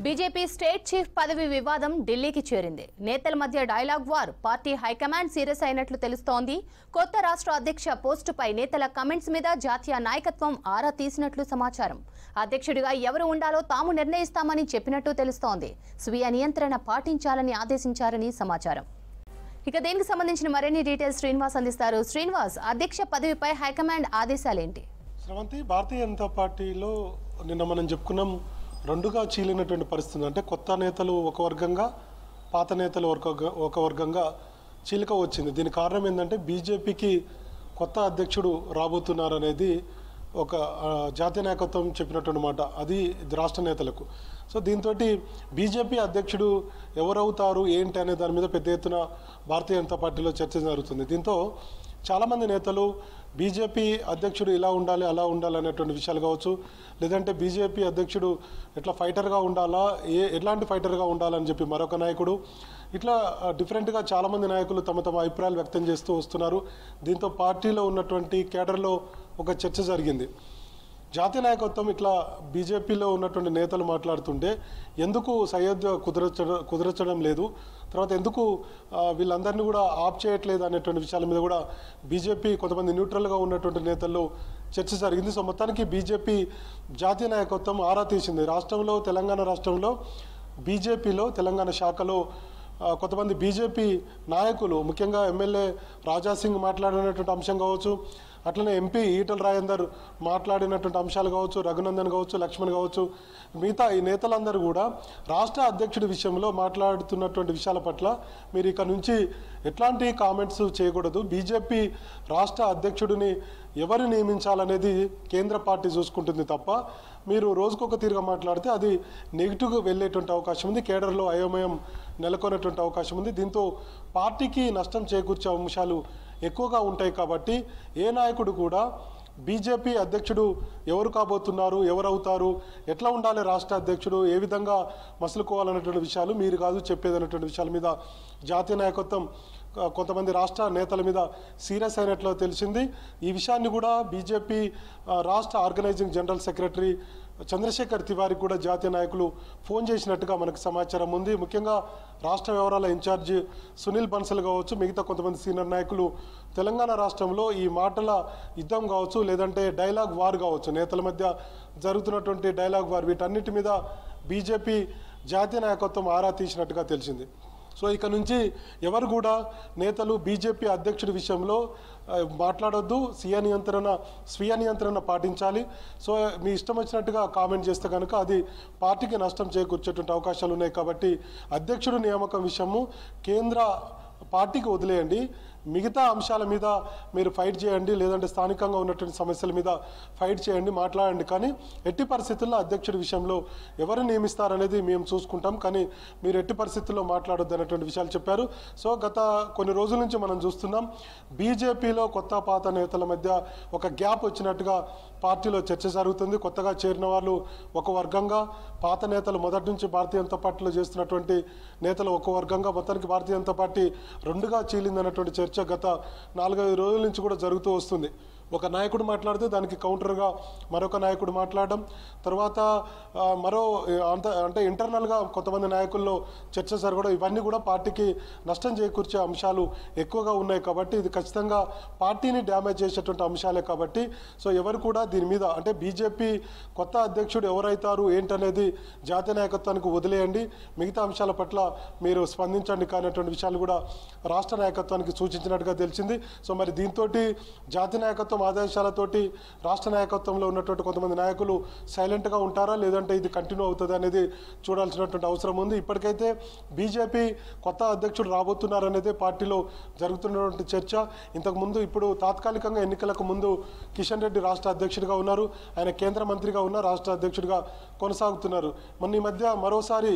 BJP state chief పదవి వివాదం ఢిల్లీకి చేరింది నేతల మధ్య dialogue war party high command serious అయినట్లు తెలుస్తోంది కొత్త రాష్ట్ర అధ్యక్ష పోస్టుపై నేతల కమెంట్స్ మీద జాతీయ నాయకత్వం ఆరా తీసినట్లు సమాచారం అధ్యక్షుడిగా ఎవరు ఉండాలో తాము నిర్ణయిస్తామని చెప్పినట్టు తెలుస్తోంది స్వీయ నియంత్రణ పాటించాలని ఆదేశించారని సమాచారం ఇక దీనికి సంబంధించిన మరిన్ని డీటెయిల్స్ శ్రీనివాస్ అందిస్తారు శ్రీనివాస్ అధ్యక్ష పదవిపై హైకమాండ్ ఆదేశాలేంటి శ్రవంతి భారతీయ జనతా పార్టీలో నిన్న మనం చెప్పుకున్నాం రెండుగా చీలినటువంటి పరిస్థితి ఉంది. అంటే కొత్త నేతలు ఒక వర్గంగా పాత నేతలు ఒక ఒక వర్గంగా చీలిక వచ్చింది దీనికి కారణం ఏంటంటే బీజేపీకి కొత్త అధ్యక్షుడు రాబోతున్నారు అనేది ఒక ఆ, జాతీయ నాయకత్వం చెప్పినటువంటి మాట అది రాష్ట్ర నేతలకు సో దీంతో బీజేపీ అధ్యక్షుడు ఎవరవుతారు ఏంటి అనే దాని మీద పెద్ద ఎత్తున భారతీయ జనతా పార్టీలో చర్చ జరుగుతుంది దీంతో చాలామంది నేతలు బీజేపీ అధ్యక్షుడు ఇలా ఉండాలి అలా ఉండాలి అనేటువంటి విషయాలు కావచ్చు లేదంటే బీజేపీ అధ్యక్షుడు ఎట్లా ఫైటర్గా ఉండాలా ఏ ఎలాంటి ఫైటర్గా ఉండాలని చెప్పి మరొక నాయకుడు ఇట్లా ఆ, డిఫరెంట్గా చాలామంది నాయకులు తమ తమ అభిప్రాయాలు వ్యక్తం చేస్తూ వస్తున్నారు దీంతో పార్టీలో ఉన్నటువంటి కేడర్లో ఒక చర్చ జరిగింది జాతీయ నాయకత్వం ఇట్లా బీజేపీలో ఉన్నటువంటి నేతలు మాట్లాడుతుంటే ఎందుకు సయోధ్య కుదరచడం కుదరచడం లేదు తర్వాత ఎందుకు ఆ, వీళ్ళందరినీ కూడా ఆప్ చేయట్లేదు అనేటువంటి విషయాల మీద కూడా బీజేపీ కొంతమంది న్యూట్రల్గా ఉన్నటువంటి నేతల్లో చర్చ జరిగింది సో మొత్తానికి బీజేపీ జాతీయ నాయకత్వం ఆరా తీసింది రాష్ట్రంలో తెలంగాణ రాష్ట్రంలో బీజేపీలో తెలంగాణ శాఖలో ఆ, కొంతమంది బీజేపీ నాయకులు ముఖ్యంగా ఎమ్మెల్యే రాజాసింగ్ మాట్లాడినటువంటి అంశం కావచ్చు అట్లనే ఎంపీ ఈటల రాజేందర్ మాట్లాడినటువంటి అంశాలు కావచ్చు రఘునందన్ కావచ్చు లక్ష్మణ్ కావచ్చు మిగతా ఈ నేతలందరూ కూడా రాష్ట్ర అధ్యక్షుడి విషయంలో మాట్లాడుతున్నటువంటి విషయాల పట్ల మీరు ఇక నుంచి ఎట్లాంటి కామెంట్స్ చేయకూడదు బీజేపీ రాష్ట్ర అధ్యక్షుడిని ఎవరు నియమించాలనేది కేంద్ర పార్టీ చూసుకుంటుంది తప్ప మీరు రోజుకొక తీరుగా మాట్లాడితే అది నెగిటివ్గా వెళ్ళేటువంటి అవకాశం ఉంది కేడర్లో అయోమయం నెలకొనేటువంటి అవకాశం ఉంది దీంతో పార్టీకి నష్టం చేకూర్చే అంశాలు ఎక్కువగా ఉంటాయి కాబట్టి ఏ నాయకుడు కూడా బీజేపీ అధ్యక్షుడు ఎవరు కాబోతున్నారు ఎవరు అవుతారు ఎట్లా ఉండాలి రాష్ట్ర అధ్యక్షుడు ఏ విధంగా మసులుకోవాలనేటువంటి విషయాలు మీరు కాదు చెప్పేదనేటువంటి విషయాల మీద జాతీయ నాయకత్వం ఆ, కొంతమంది రాష్ట్ర నేతల మీద సీరియస్ అయినట్లు తెలిసింది ఈ విషయాన్ని కూడా బీజేపీ ఆ, రాష్ట్ర ఆర్గనైజింగ్ జనరల్ సెక్రటరీ చంద్రశేఖర్ తివారికి కూడా జాతీయ నాయకులు ఫోన్ చేసినట్టుగా మనకు సమాచారం ఉంది ముఖ్యంగా రాష్ట్ర వ్యవహారాల ఇన్ఛార్జి సునీల్ బన్సల్ కావచ్చు మిగతా కొంతమంది సీనియర్ నాయకులు తెలంగాణ రాష్ట్రంలో ఈ మాటల యుద్ధం కావచ్చు లేదంటే డైలాగ్ వార్ కావచ్చు నేతల మధ్య జరుగుతున్నటువంటి డైలాగ్ వార్ వీటన్నిటి మీద బీజేపీ జాతీయ నాయకత్వం ఆరా తీసినట్టుగా తెలిసింది సో ఇక నుంచి ఎవరు కూడా నేతలు బీజేపీ అధ్యక్షుడి విషయంలో ఆ, మాట్లాడొద్దు స్వీయ నియంత్రణ స్వీయ నియంత్రణ పాటించాలి సో మీ ఇష్టం వచ్చినట్టుగా కామెంట్ చేస్తే కనుక అది పార్టీకి నష్టం చేకూర్చేటువంటి అవకాశాలు ఉన్నాయి కాబట్టి అధ్యక్షుడి నియామకం విషయము కేంద్ర పార్టీకి వదిలేయండి మిగతా అంశాల మీద మీరు ఫైట్ చేయండి లేదంటే స్థానికంగా ఉన్నటువంటి సమస్యల మీద ఫైట్ చేయండి మాట్లాడండి కానీ ఎట్టి పరిస్థితుల్లో అధ్యక్షుడి విషయంలో ఎవరు నియమిస్తారనేది మేము చూసుకుంటాం కానీ మీరు ఎట్టి పరిస్థితుల్లో మాట్లాడొద్దు అనేటువంటి విషయాలు చెప్పారు సో గత కొన్ని రోజుల నుంచి మనం చూస్తున్నాం బీజేపీలో కొత్త పాత నేతల మధ్య ఒక గ్యాప్ వచ్చినట్టుగా పార్టీలో చర్చ జరుగుతుంది కొత్తగా చేరిన వాళ్ళు ఒక వర్గంగా పాత నేతలు మొదటి నుంచి భారతీయ జనతా పార్టీలో చేస్తున్నటువంటి నేతలు ఒక వర్గంగా మొత్తానికి భారతీయ జనతా పార్టీ రెండుగా చీలిందన్నటువంటి చర్చ గత నాలుగైదు రోజుల నుంచి కూడా జరుగుతూ వస్తుంది ఒక నాయకుడు మాట్లాడితే దానికి కౌంటర్గా మరొక నాయకుడు మాట్లాడడం తర్వాత ఆ, మరో ఆ, అంత అంటే ఇంటర్నల్గా కొంతమంది నాయకుల్లో చర్చ జరగడం ఇవన్నీ కూడా పార్టీకి నష్టం చేకూర్చే అంశాలు ఎక్కువగా ఉన్నాయి కాబట్టి ఇది ఖచ్చితంగా పార్టీని డ్యామేజ్ చేసేటువంటి అంశాలే కాబట్టి సో ఎవరు కూడా దీని మీద అంటే బీజేపీ కొత్త అధ్యక్షుడు ఎవరైతారు ఏంటనేది జాతీయ నాయకత్వానికి వదిలేయండి మిగతా అంశాల పట్ల మీరు స్పందించండి కానటువంటి విషయాలు కూడా రాష్ట్ర నాయకత్వానికి సూచించినట్టుగా తెలిసింది సో మరి దీంతో జాతీయ నాయకత్వం ఆదేశాలతోటి రాష్ట్ర నాయకత్వంలో ఉన్నటువంటి కొంతమంది నాయకులు సైలెంట్గా ఉంటారా లేదంటే ఇది కంటిన్యూ అవుతుంది అనేది చూడాల్సినటువంటి అవసరం ఉంది ఇప్పటికైతే బీజేపీ కొత్త అధ్యక్షుడు రాబోతున్నారనేదే పార్టీలో జరుగుతున్నటువంటి చర్చ ఇంతకుముందు ఇప్పుడు తాత్కాలికంగా ఎన్నికలకు ముందు కిషన్ రెడ్డి రాష్ట్ర అధ్యక్షుడిగా ఉన్నారు ఆయన కేంద్ర మంత్రిగా ఉన్న రాష్ట్ర అధ్యక్షుడిగా కొనసాగుతున్నారు మొన్న ఈ మధ్య మరోసారి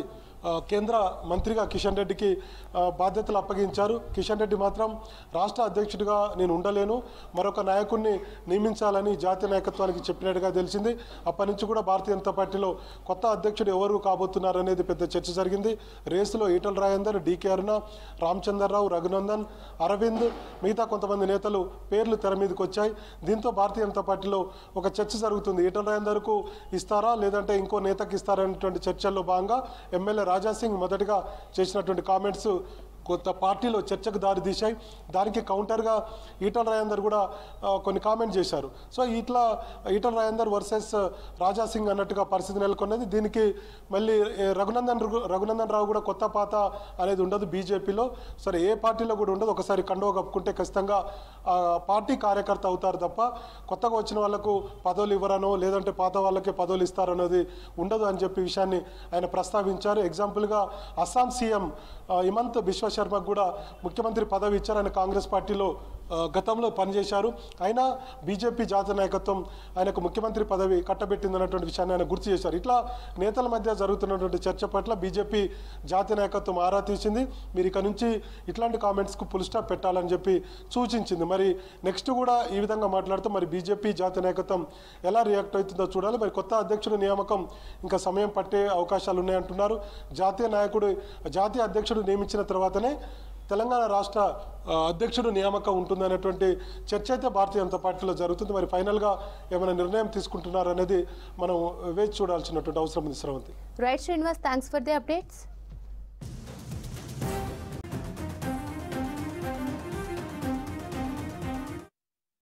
ఆ, కేంద్ర మంత్రిగా కిషన్ రెడ్డికి ఆ, బాధ్యతలు అప్పగించారు కిషన్ రెడ్డి మాత్రం రాష్ట్ర అధ్యక్షుడిగా నేను ఉండలేను మరొక నాయకుడిని నియమించాలని జాతీయ నాయకత్వానికి చెప్పినట్టుగా తెలిసింది అప్పటి నుంచి కూడా భారతీయ జనతా పార్టీలో కొత్త అధ్యక్షుడు ఎవరు కాబోతున్నారు అనేది పెద్ద చర్చ జరిగింది రేసులో ఈటల రాజేందర్ డికే అరుణ రామచంద్రరావు రఘునందన్ అరవింద్ మిగతా కొంతమంది నేతలు పేర్లు తెర మీదకి వచ్చాయి దీంతో భారతీయ జనతా పార్టీలో ఒక చర్చ జరుగుతుంది ఈటల రాజేందర్కు ఇస్తారా లేదంటే ఇంకో నేతకి ఇస్తారా అనేటువంటి చర్చల్లో భాగంగా ఎమ్మెల్యే రాజాసింగ్ మొదటగా చేసినటువంటి కామెంట్స్ కొంత పార్టీలో చర్చకు దారి తీశాయి దానికి కౌంటర్గా ఈటల రాజేందర్ కూడా ఆ, కొన్ని కామెంట్ చేశారు సో ఇట్లా ఈటల రాజేందర్ వర్సెస్ రాజా సింగ్ అన్నట్టుగా పరిస్థితి నెలకొన్నది దీనికి మళ్ళీ ఏ, రఘునందన్ రు- రఘునందన్ రావు కూడా కొత్త పాత అనేది ఉండదు బీజేపీలో సరే ఏ పార్టీలో కూడా ఉండదు ఒకసారి కండువ కప్పుకుంటే ఖచ్చితంగా ఆ, పార్టీ కార్యకర్త అవుతారు తప్ప కొత్తగా వచ్చిన వాళ్ళకు పదవులు ఇవ్వరనో లేదంటే పాత వాళ్ళకే పదవులు ఇస్తారన్నది ఉండదు అని చెప్పి విషయాన్ని ఆయన ప్రస్తావించారు ఎగ్జాంపుల్గా అస్సాం సీఎం ఆ, హిమంత్ బిశ్వ శర్మకు కూడా ముఖ్యమంత్రి పదవి ఇచ్చారు ఆయన కాంగ్రెస్ పార్టీలో ఆ, గతంలో పనిచేశారు అయినా బీజేపీ జాతీయ నాయకత్వం ఆయనకు ముఖ్యమంత్రి పదవి కట్టబెట్టిందన్నటువంటి విషయాన్ని ఆయన గుర్తు చేశారు ఇట్లా నేతల మధ్య జరుగుతున్నటువంటి చర్చ పట్ల బీజేపీ జాతీయ నాయకత్వం ఆరా తీసింది మీరు ఇక నుంచి ఇట్లాంటి కామెంట్స్కు ఫుల్ స్టాప్ పెట్టాలని చెప్పి సూచించింది మరి నెక్స్ట్ కూడా ఈ విధంగా మాట్లాడుతూ మరి బీజేపీ జాతీయ నాయకత్వం ఎలా రియాక్ట్ అవుతుందో చూడాలి మరి కొత్త అధ్యక్షుడి నియామకం ఇంకా సమయం పట్టే అవకాశాలు ఉన్నాయంటున్నారు జాతీయ నాయకుడు జాతీయ అధ్యక్షుడు నియమించిన తర్వాతనే తెలంగాణ రాష్ట్ర ఆ, అధ్యక్షుడు నియామకం ఉంటుందనేటువంటి చర్చ అయితే భారతీయ జనతా పార్టీలో జరుగుతుంది మరి ఫైనల్గా ఏమైనా నిర్ణయం తీసుకుంటున్నారనేది మనం వేచి చూడాల్సినటువంటి అవసరం ఉంది Sravanthi right Srinivas thanks for the updates